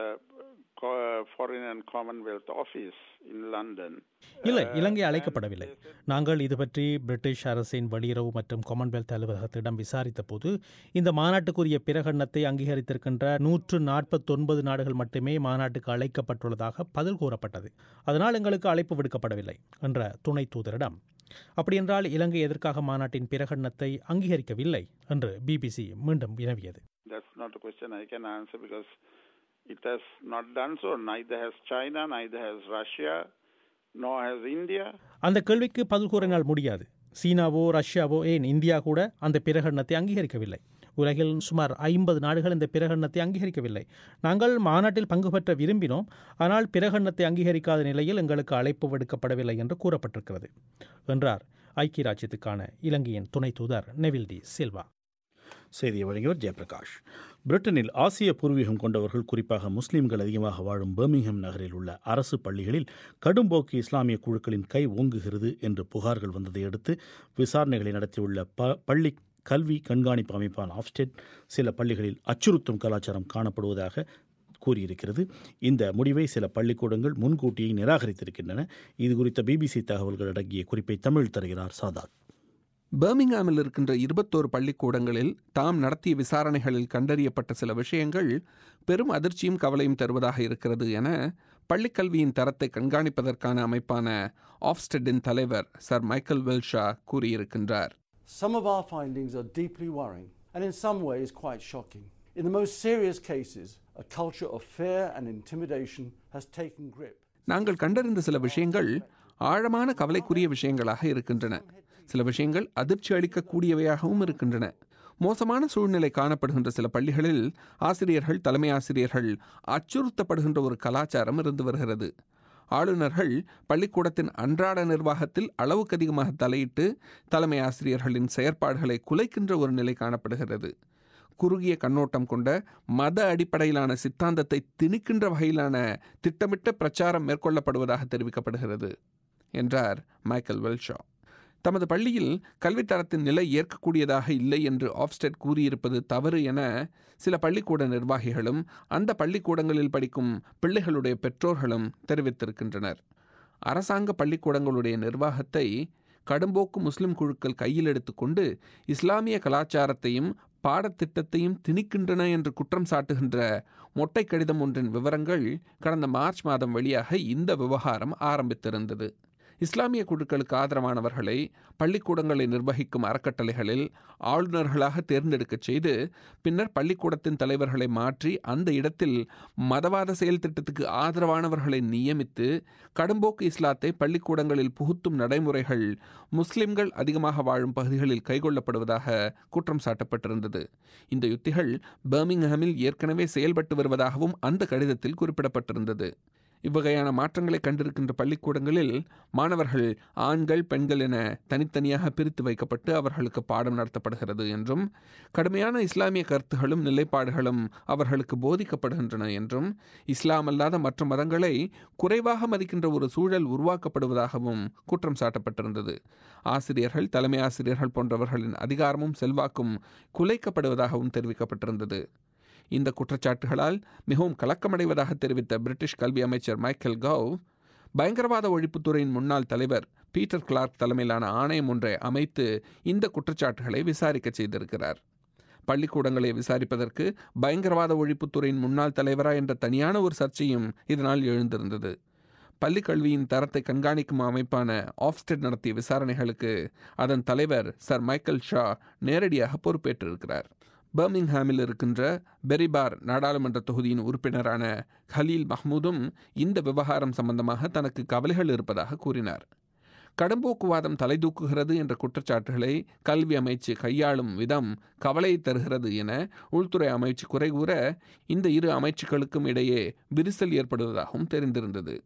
Co- Foreign and Commonwealth Office in London. இல்லை இலங்கை அழைக்கப்படவில்லை நாங்கள் இது பற்றி பிரிட்டிஷ் அரசின் வெளியுறவு மற்றும் காமன்வெல்த் அலுவலகத்திடம் விசாரித்த போது இந்த மாநாட்டுக்குரிய பிரகடனத்தை அங்கீகரித்திருக்கின்ற நூற்று நாற்பத்தொன்பது நாடுகள் மட்டுமே மாநாட்டுக்கு அழைக்கப்பட்டுள்ளதாக பதில் கூறப்பட்டது அதனால் எங்களுக்கு அழைப்பு விடுக்கப்படவில்லை என்ற துணை தூதரிடம் அப்படியென்றால் இலங்கை எதற்காக மாநாட்டின் பிரகடனத்தை அங்கீகரிக்கவில்லை என்று பிபிசி மீண்டும் வினவியது That's not a question I can answer because it has not done so. Neither has China, neither has Russia, nor has India. அந்த கேள்விக்கு பதில் கூறினால் முடியாது சீனாவோ ரஷ்யாவோ ஏன் இந்தியா கூட அந்த பிரகடனத்தை அங்கீகரிக்கவில்லை உலகில் சுமார் ஐம்பது நாடுகள் இந்த பிரகடனத்தை அங்கீகரிக்கவில்லை நாங்கள் மாநாட்டில் பங்கு பெற்ற விரும்பினோம் ஆனால் பிரகடனத்தை அங்கீகரிக்காத நிலையில் எங்களுக்கு அழைப்பு விடுக்கப்படவில்லை என்று கூறப்பட்டிருக்கிறது என்றார் ஐக்கிய ராஜ்யத்துக்கான இலங்கையின் துணை தூதர் நெவில் டி சில்வா செய்தியை வழங்கியவர் ஜெயபிரகாஷ் பிரிட்டனில் ஆசிய பூர்வீகம் கொண்டவர்கள் குறிப்பாக முஸ்லிம்கள் அதிகமாக வாழும் பர்மிங்ஹம் நகரில் உள்ள அரசு பள்ளிகளில் கடும்போக்கு இஸ்லாமிய குழுக்களின் கை ஓங்குகிறது என்று புகார்கள் வந்ததை அடுத்து விசாரணைகளை நடத்தியுள்ள ப பள்ளி கல்வி கண்காணிப்பு அமைப்பான ஆஃப்ஸ்டெட் சில பள்ளிகளில் அச்சுறுத்தும் கலாச்சாரம் காணப்படுவதாக கூறியிருக்கிறது இந்த முடிவை சில பள்ளிக்கூடங்கள் முன்கூட்டியே நிராகரித்திருக்கின்றன இது குறித்த பிபிசி தகவல்கள் அடங்கிய குறிப்பை தமிழ் தருகிறார் சாதாத் பர்மிங்ஹாமில் இருக்கின்ற இருபத்தோரு பள்ளிக்கூடங்களில் தாம் நடத்திய விசாரணைகளில் கண்டறியப்பட்ட சில விஷயங்கள் பெரும் அதிர்ச்சியும் கவலையும் தருவதாக இருக்கிறது என பள்ளிக்கல்வியின் தரத்தை கண்காணிப்பதற்கான அமைப்பான ஆஃப்ஸ்டெட்டின் தலைவர் சர் மைக்கேல் வெல்ஷா கூறியிருக்கின்றார் Some of our findings are deeply worrying and in some ways quite shocking. In the most serious cases, a culture of fear and intimidation has taken grip. நாங்கள் கண்டறிந்த சில விஷயங்கள் ஆழமான கவலைக்குரிய விஷயங்களாக இருக்கின்றன சில விஷயங்கள் அதிர்ச்சி அளிக்கக்கூடியவையாகவும் இருக்கின்றன மோசமான சூழ்நிலை காணப்படுகின்ற சில பள்ளிகளில் ஆசிரியர்கள் தலைமை ஆசிரியர்கள் அச்சுறுத்தப்படுகின்ற ஒரு கலாச்சாரம் இருந்து வருகிறது ஆளுநர்கள் பள்ளிக்கூடத்தின் அன்றாட நிர்வாகத்தில் அளவுக்கு அதிகமாக தலையிட்டு தலைமை ஆசிரியர்களின் செயற்பாடுகளை குலைக்கின்ற ஒரு நிலை காணப்படுகிறது குறுகிய கண்ணோட்டம் கொண்ட மத அடிப்படையிலான சித்தாந்தத்தை திணிக்கின்ற வகையிலான திட்டமிட்ட பிரச்சாரம் மேற்கொள்ளப்படுவதாக தெரிவிக்கப்படுகிறது என்றார் மைக்கேல் வெல்ஷா தமது பள்ளியில் கல்வித்தரத்தின் நிலை ஏற்கக்கூடியதாக இல்லை என்று ஆப்ஸ்டெட் கூறியிருப்பது தவறு என சில பள்ளிக்கூட நிர்வாகிகளும் அந்த பள்ளிக்கூடங்களில் படிக்கும் பிள்ளைகளுடைய பெற்றோர்களும் தெரிவித்திருக்கின்றனர் அரசாங்க பள்ளிக்கூடங்களுடைய நிர்வாகத்தை கடும்போக்கு முஸ்லிம் குழுக்கள் கையில் எடுத்துக்கொண்டு இஸ்லாமிய கலாச்சாரத்தையும் பாடத்திட்டத்தையும் திணிக்கின்றன என்று குற்றம் சாட்டுகின்ற மொட்டை கடிதம் ஒன்றின் விவரங்கள் கடந்த மார்ச் மாதம் வழியாக இந்த விவகாரம் ஆரம்பித்திருந்தது இஸ்லாமிய குழுக்களுக்கு ஆதரவானவர்களை பள்ளிக்கூடங்களை நிர்வகிக்கும் அறக்கட்டளைகளில் ஆளுநர்களாக தேர்ந்தெடுக்கச் செய்து பின்னர் பள்ளிக்கூடத்தின் தலைவர்களை மாற்றி அந்த இடத்தில் மதவாத செயல் திட்டத்துக்கு ஆதரவானவர்களை நியமித்து கடும்போக்கு இஸ்லாத்தை பள்ளிக்கூடங்களில் புகுத்தும் நடைமுறைகள் முஸ்லிம்கள் அதிகமாக வாழும் பகுதிகளில் கைகொள்ளப்படுவதாக குற்றம் சாட்டப்பட்டிருந்தது இந்த யுத்திகள் பர்மிங்ஹாமில் ஏற்கனவே செயல்பட்டு வருவதாகவும் அந்த கடிதத்தில் குறிப்பிடப்பட்டிருந்தது இவ்வகையான மாற்றங்களை கண்டிருக்கின்ற பள்ளிக்கூடங்களில் மாணவர்கள் ஆண்கள் பெண்கள் என தனித்தனியாக பிரித்து வைக்கப்பட்டு அவர்களுக்கு பாடம் நடத்தப்படுகிறது என்றும் கடுமையான இஸ்லாமிய கருத்துகளும் நிலைப்பாடுகளும் அவர்களுக்கு போதிக்கப்படுகின்றன என்றும் இஸ்லாம் அல்லாத மற்ற மதங்களை குறைவாக மதிக்கின்ற ஒரு சூழல் உருவாக்கப்படுவதாகவும் குற்றம் சாட்டப்பட்டிருந்தது ஆசிரியர்கள் தலைமை ஆசிரியர்கள் போன்றவர்களின் அதிகாரமும் செல்வாக்கும் குலைக்கப்படுவதாகவும் தெரிவிக்கப்பட்டிருந்தது இந்த குற்றச்சாட்டுகளால் மிகவும் கலக்கமடைவதாக தெரிவித்த பிரிட்டிஷ் கல்வி அமைச்சர் மைக்கேல் கவ் பயங்கரவாத ஒழிப்புத்துறையின் முன்னாள் தலைவர் பீட்டர் கிளார்க் தலைமையிலான ஆணையம் ஒன்றை அமைத்து இந்த குற்றச்சாட்டுகளை விசாரிக்க செய்திருக்கிறார் பள்ளிக்கூடங்களை விசாரிப்பதற்கு பயங்கரவாத ஒழிப்புத்துறையின் முன்னாள் தலைவரா என்ற தனியான ஒரு சர்ச்சையும் இதனால் எழுந்திருந்தது பள்ளி கல்வியின் தரத்தை கண்காணிக்கும் அமைப்பான ஆஃப்ஸ்டெட் நடத்திய விசாரணைகளுக்கு அதன் தலைவர் சர் மைக்கேல் ஷா நேரடியாக பொறுப்பேற்றிருக்கிறார் பர்மிங்ஹாமில் இருக்கின்ற பெரிபார் நாடாளுமன்ற தொகுதியின் உறுப்பினரான ஹலீல் மஹ்மூதும் இந்த விவகாரம் சம்பந்தமாக தனக்கு கவலைகள் இருப்பதாக கூறினார் கடும்போக்குவாதம் தலைதூக்குகிறது என்ற குற்றச்சாட்டுகளை கல்வி அமைச்சு கையாளும் விதம் கவலையை தருகிறது என உள்துறை அமைச்சு குறை கூற இந்த இரு அமைச்சுக்களுக்கும் இடையே விரிசல் ஏற்படுவதாகவும் தெரிந்திருந்தது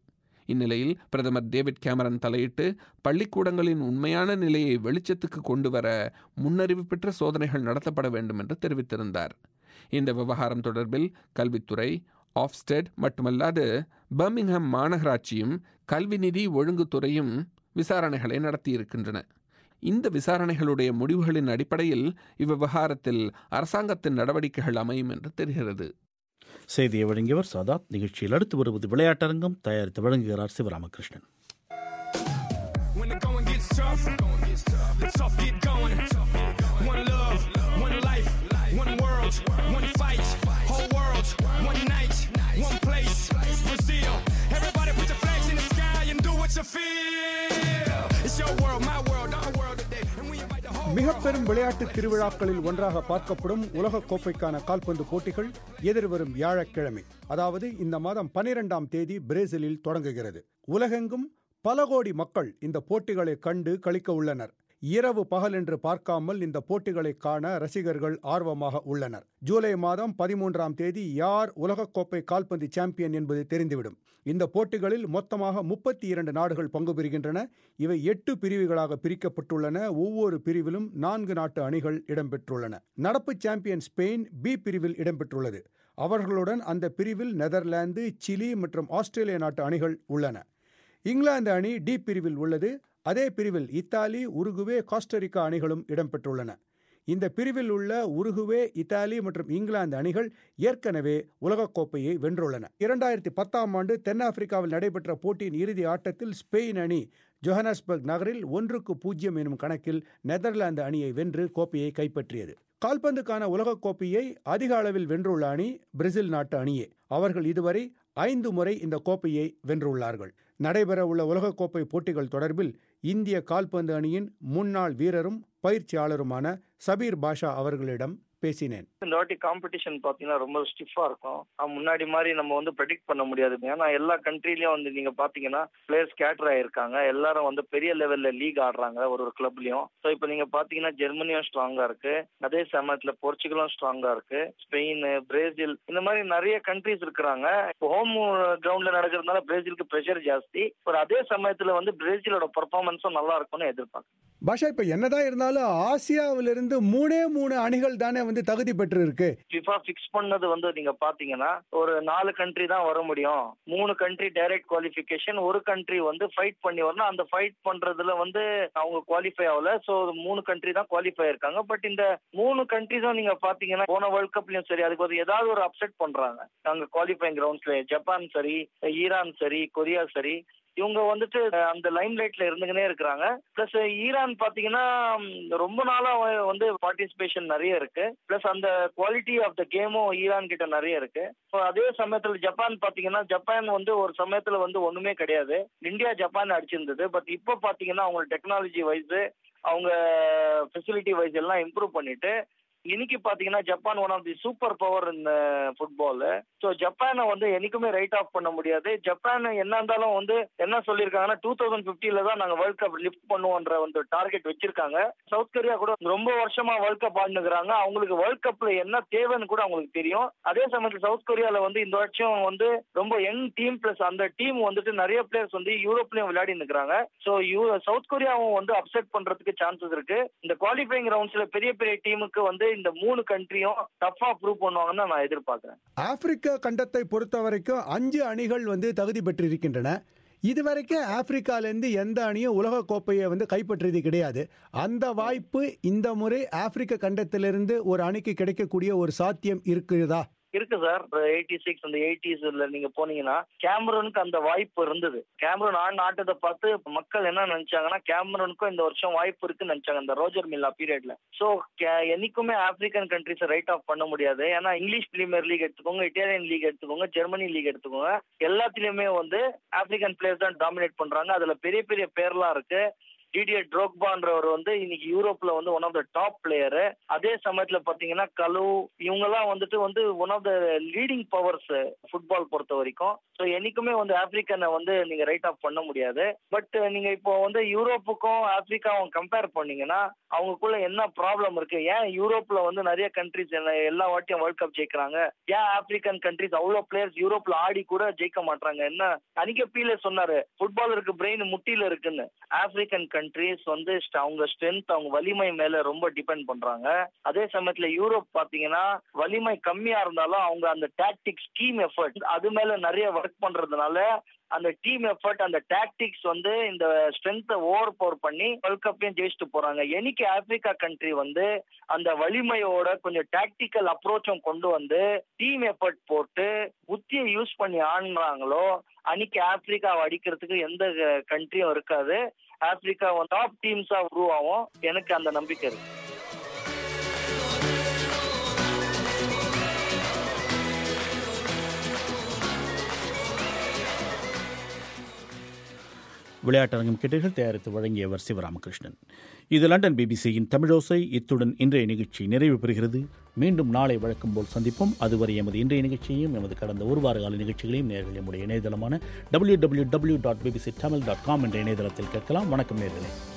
இந்நிலையில் பிரதமர் டேவிட் கேமரன் தலையிட்டு பள்ளிக்கூடங்களின் உண்மையான நிலையை வெளிச்சத்துக்கு கொண்டு வர முன்னறிவு பெற்ற சோதனைகள் நடத்தப்பட வேண்டும் என்று தெரிவித்திருந்தார் இந்த விவகாரம் தொடர்பில் கல்வித்துறை ஆஃப்ஸ்டெட் மட்டுமல்லாது பர்மிங்ஹாம் மாநகராட்சியும் கல்வி நிதி ஒழுங்குத்துறையும் விசாரணைகளை நடத்தியிருக்கின்றன இந்த விசாரணைகளுடைய முடிவுகளின் அடிப்படையில் இவ்விவகாரத்தில் அரசாங்கத்தின் நடவடிக்கைகள் அமையும் என்று தெரிகிறது செய்தியை வழங்கியவர் சாதாத் நிகழ்ச்சியில் அடுத்து வருவது விளையாட்டரங்கம் தயாரித்து வழங்குகிறார் Sivaramakrishnan When the going gets tough, the tough get going. One love, one life, one world, one fight, whole world, one night, one place, Brazil. Everybody put your flags in the sky and do what you feel. It's your world, my world, our world today. And we invite the whole மிக பெரும் விளையாட்டு திருவிழாக்களில் ஒன்றாக பார்க்கப்படும் உலக கோப்பைக்கான கால்பந்து போட்டிகள் எதிர்வரும் வியாழக்கிழமை அதாவது இந்த மாதம் பனிரெண்டாம் தேதி பிரேசிலில் தொடங்குகிறது உலகெங்கும் பல கோடி மக்கள் இந்த போட்டிகளை கண்டு களிக்க உள்ளனர் இரவு பகல் என்று பார்க்காமல் இந்த போட்டிகளை காண ரசிகர்கள் ஆர்வமாக உள்ளனர் ஜூலை மாதம் பதிமூன்றாம் தேதி யார் உலகக்கோப்பை கால்பந்து சாம்பியன் என்பது தெரிந்துவிடும் இந்த போட்டிகளில் மொத்தமாக முப்பத்தி இரண்டு நாடுகள் பங்கு பெறுகின்றன இவை எட்டு பிரிவுகளாக பிரிக்கப்பட்டுள்ளன ஒவ்வொரு பிரிவிலும் நான்கு நாட்டு அணிகள் இடம்பெற்றுள்ளன நடப்பு சாம்பியன் ஸ்பெயின் பி பிரிவில் இடம்பெற்றுள்ளது அவர்களுடன் அந்த பிரிவில் நெதர்லாந்து சிலி மற்றும் ஆஸ்திரேலிய நாட்டு அணிகள் உள்ளன இங்கிலாந்து அணி டி பிரிவில் உள்ளது அதே பிரிவில் இத்தாலி உருகுவே காஸ்டரிக்கா அணிகளும் இடம்பெற்றுள்ளன இந்த பிரிவில் உள்ள உருகுவே இத்தாலி மற்றும் இங்கிலாந்து அணிகள் ஏற்கனவே உலகக்கோப்பையை வென்றுள்ளன இரண்டாயிரத்தி பத்தாம் ஆண்டு தென்னாப்பிரிக்காவில் நடைபெற்ற போட்டியின் இறுதி ஆட்டத்தில் ஸ்பெயின் அணி ஜொஹனஸ்பர்க் நகரில் ஒன்றுக்கு பூஜ்ஜியம் எனும் கணக்கில் நெதர்லாந்து அணியை வென்று கோப்பையை கைப்பற்றியது கால்பந்துக்கான உலகக்கோப்பையை அதிக அளவில் வென்றுள்ள அணி பிரேசில் நாட்டு அணியே அவர்கள் இதுவரை ஐந்து முறை இந்த கோப்பையை வென்றுள்ளார்கள் நடைபெறவுள்ள உலகக்கோப்பை போட்டிகள் தொடர்பில் இந்திய கால்பந்து அணியின் முன்னாள் வீரரும் பயிற்சியாளருமான சபீர் பாஷா அவர்களிடம் பேசினேன் இந்த வாட்டி காம்படிஷன் பாத்தீங்கன்னா ரொம்ப ஸ்டிஃபா இருக்கும் ஆஹ் முன்னாடி மாதிரி நம்ம வந்து ப்ரெடிக்ட் பண்ண முடியாது ஏன்னா எல்லா கண்ட்ரிலயும் வந்து நீங்க பாத்தீங்கன்னா பிளேயர்ஸ் கேட்டர் ஆயிருக்காங்க எல்லாரும் வந்து பெரிய லெவல்ல லீக் ஆடுறாங்க ஒரு ஒரு கிளப்லயும் ஸோ இப்போ நீங்க பாத்தீங்கன்னா ஜெர்மனியும் ஸ்ட்ராங்கா இருக்கு அதே சமயத்துல போர்ச்சுகலும் ஸ்ட்ராங்கா இருக்கு ஸ்பெயின் பிரேசில் இந்த மாதிரி நிறைய கண்ட்ரிஸ் இருக்கிறாங்க இப்போ ஹோம் கிரவுண்ட்ல நடக்கிறதுனால பிரேசிலுக்கு ப்ரெஷர் ஜாஸ்தி ஒரு அதே சமயத்துல வந்து பிரேசிலோட பர்ஃபார்மன்ஸும் நல்லா இருக்கும்னு எதிர்பார்க்கறேன் பாஷா இப்ப என்னதான் இருந்தாலும் ஆசியாவிலிருந்து மூணே மூணு அணிகள் தானே வந்து தகுதி பெற்று இருக்கு ஃபிஃபா ஃபிக்ஸ் பண்ணது வந்து நீங்க பாத்தீங்கன்னா ஒரு நாலு கண்ட்ரி தான் வர முடியும் மூணு கண்ட்ரி டைரக்ட் குவாலிஃபிகேஷன் ஒரு கண்ட்ரி வந்து ஃபைட் பண்ணி வரணும் அந்த ஃபைட் பண்றதுல வந்து அவங்க குவாலிஃபை ஆகல ஸோ மூணு கண்ட்ரி தான் குவாலிஃபை இருக்காங்க பட் இந்த மூணு கண்ட்ரிஸும் நீங்க பாத்தீங்கன்னா போன வேர்ல்ட் கப்லயும் சரி அதுக்கு ஒரு ஏதாவது ஒரு அப்செட் பண்றாங்க அங்க குவாலிஃபைங் கிரவுண்ட்ஸ்ல ஜப்பான் சரி ஈரான் சரி கொரியா சரி இவங்க வந்துட்டு அந்த லைம் லைட்ல இருந்துகினே இருக்கிறாங்க பிளஸ் ஈரான் பாத்தீங்கன்னா ம், ரொம்ப நாளா வ- வந்து பார்ட்டிசிபேஷன் நிறைய இருக்கு பிளஸ் அந்த குவாலிட்டி ஆஃப் த கேமும் ஈரான் கிட்ட நிறைய இருக்கு So, அதே சமயத்துல ஜப்பான் பாத்தீங்கன்னா ஜப்பான் வந்து ஒரு சமயத்துல வந்து ஒண்ணுமே கிடையாது இந்தியா ஜப்பான் அடிச்சிருந்தது பட் இப்போ பாத்தீங்கன்னா அவங்க டெக்னாலஜி வைஸ் அவங்க ஃபெசிலிட்டி வைஸ் எல்லாம் இம்ப்ரூவ் பண்ணிட்டு இன்னைக்கு பாத்தீங்கன்னா Japan one of the super power இந்த ஃபுட்பால் ஸோ ஜப்பானை வந்து என்னைக்குமே ரைட் ஆஃப் பண்ண முடியாது ஜப்பான் என்ன இருந்தாலும் வந்து என்ன சொல்லியிருக்காங்கன்னா டூ தௌசண்ட் பிப்டில தான் நாங்க வேர்ல்ட் கப் லிஃப்ட் பண்ணுவோன்ற வந்து டார்கெட் வச்சிருக்காங்க சவுத் கொரியா கூட ரொம்ப வருஷமா வேர்ல்ட் கப் ஆடினுக்கிறாங்க அவங்களுக்கு வேர்ல்ட் கப்ல என்ன தேவைன்னு கூட அவங்களுக்கு தெரியும் அதே சமயத்துல சவுத் கொரியால வந்து இந்த வருஷம் வந்து ரொம்ப யங் டீம் பிளஸ் அந்த டீம் வந்துட்டு நிறைய பிளேயர்ஸ் வந்து யூரோப்லயும் விளையாடி நிக்கிறாங்க ஸோ யூ சவுத் கொரியாவும் வந்து அப்செட் பண்றதுக்கு சான்சஸ் இருக்கு இந்த குவாலிஃபைங் ரவுண்ட்ஸ்ல பெரிய பெரிய டீமுக்கு வந்து இந்த மூணு கண்ட்ரியும் டஃபா ப்ரூவ் பண்ணுவாங்கன்னு தான் நான் எதிர்பார்க்கறேன் ஆப்பிரிக்க கண்டத்தை பொறுத்த வரைக்கும் அஞ்சு அணிகள் வந்து தகுதி பெற்றிருக்கின்றன இதுவரைக்கும் ஆப்பிரிக்காலேருந்து எந்த அணியும் உலக கோப்பையை வந்து கைப்பற்றியது கிடையாது அந்த வாய்ப்பு இந்த முறை ஆப்பிரிக்க கண்டத்திலிருந்து ஒரு அணிக்கு கிடைக்கக்கூடிய ஒரு சாத்தியம் இருக்கிறதா இருக்கு சார் எயிட்டி சிக்ஸ் அந்த எயிட்டிஸ்ல நீங்க போனீங்கன்னா கேமரூனுக்கு அந்த வாய்ப்பு இருந்தது கேமரூன் ஆடின ஆட்டத்தை பார்த்து மக்கள் என்ன நினைச்சாங்கன்னா கேமரூனுக்கும் இந்த வருஷம் வாய்ப்பு இருக்குன்னு நினைச்சாங்க அந்த ரோஜர் மில்லா பீரியட்ல சோ என்னைக்குமே ஆப்பிரிக்கன் கண்ட்ரிஸை ரைட் ஆஃப் பண்ண முடியாது ஏன்னா இங்கிலீஷ் பிரீமியர் லீக் எடுத்துக்கோங்க இட்டாலியன் லீக் எடுத்துக்கோங்க ஜெர்மனி லீக் எடுத்துக்கோங்க எல்லாத்துலயுமே வந்து ஆப்பிரிக்கன் பிளேயர்ஸ் தான் டாமினேட் பண்றாங்க அதுல பெரிய பெரிய பேர்லாம் இருக்கு டிடிஏ ட்ரோக்பான்றவர் வந்து இன்னைக்கு யூரோப்ல வந்து one of the top player அதே சமயத்துல பாத்தீங்கன்னா கலு இவங்க எல்லாம் வந்துட்டு வந்து one of the leading powers football பொறுத்த வரைக்கும் ஸோ என்னைக்குமே வந்து ஆப்பிரிக்கனை வந்து நீங்க ரைட் ஆஃப் பண்ண முடியாது பட் நீங்க இப்போ வந்து யூரோப்புக்கும் ஆப்பிரிக்காவும் கம்பேர் பண்ணீங்கன்னா அவங்களுக்குள்ள என்ன ப்ராப்ளம் இருக்கு ஏன் யூரோப்ல வந்து நிறைய கண்ட்ரிஸ் எல்லா வாட்டியும் வேர்ல்ட் கப் ஜெயிக்கிறாங்க ஏன் ஆப்பிரிக்கன் கண்ட்ரிஸ் அவ்வளவு பிளேயர்ஸ் யூரோப்ல ஆடி கூட ஜெயிக்க மாட்டாங்க என்ன அன்னைக்கு பீலே சொன்னாரு ஃபுட்பாலருக்கு பிரெயின் முட்டியில இருக்குன்னு ஆப்பிரிக்கன் கண்ட்ரிஸ் வந்து st- அவங்க ஸ்ட்ரென்த் அவங்க வலிமை மேல ரொம்ப டிபெண்ட் பண்றாங்க அதே சமயத்துல யூரோப் பாத்தீங்கன்னா வலிமை கம்மியா இருந்தாலும் அவங்க அந்த டாக்டிக்ஸ் டீம் எஃபர்ட் அது மேல நிறைய ஒர்க் பண்றதுனால அந்த டீம் எஃபர்ட் அந்த டாக்டிக்ஸ் வந்து இந்த ஸ்ட்ரென்த்தை ஓவர் பவர் பண்ணி வேர்ல்ட் கப்பையும் ஜெயிச்சுட்டு போறாங்க என்னைக்கு ஆப்பிரிக்கா கண்ட்ரி வந்து அந்த வலிமையோட கொஞ்சம் டாக்டிக்கல் அப்ரோச்சும் கொண்டு வந்து டீம் எஃபர்ட் போட்டு புத்தியை யூஸ் பண்ணி ஆடுறாங்களோ அன்னைக்கு ஆப்பிரிக்காவை அடிக்கிறதுக்கு எந்த கண்ட்ரியும் இருக்காது ஆப்பிரிக்கா டாப் டீம்ஸா உருவாகும் எனக்கு அந்த நம்பிக்கை இருக்கு விளையாட்டரங்கம் கேட்டீர்கள் தயாரித்து வழங்கியவர் சிவராமகிருஷ்ணன் இது லண்டன் பிபிசியின் தமிழோசை இத்துடன் இன்றைய நிகழ்ச்சி நிறைவு பெறுகிறது மீண்டும் நாளை வழக்கம் போல் சந்திப்போம் அதுவரை எமது இன்றைய நிகழ்ச்சியையும் எமது கடந்த ஒரு வார கால நிகழ்ச்சிகளையும் நேர்கள் நம்முடைய இணையதளமான W W W dot BBC Tamil dot com என்ற இணையதளத்தில் கேட்கலாம் வணக்கம் நேர்களே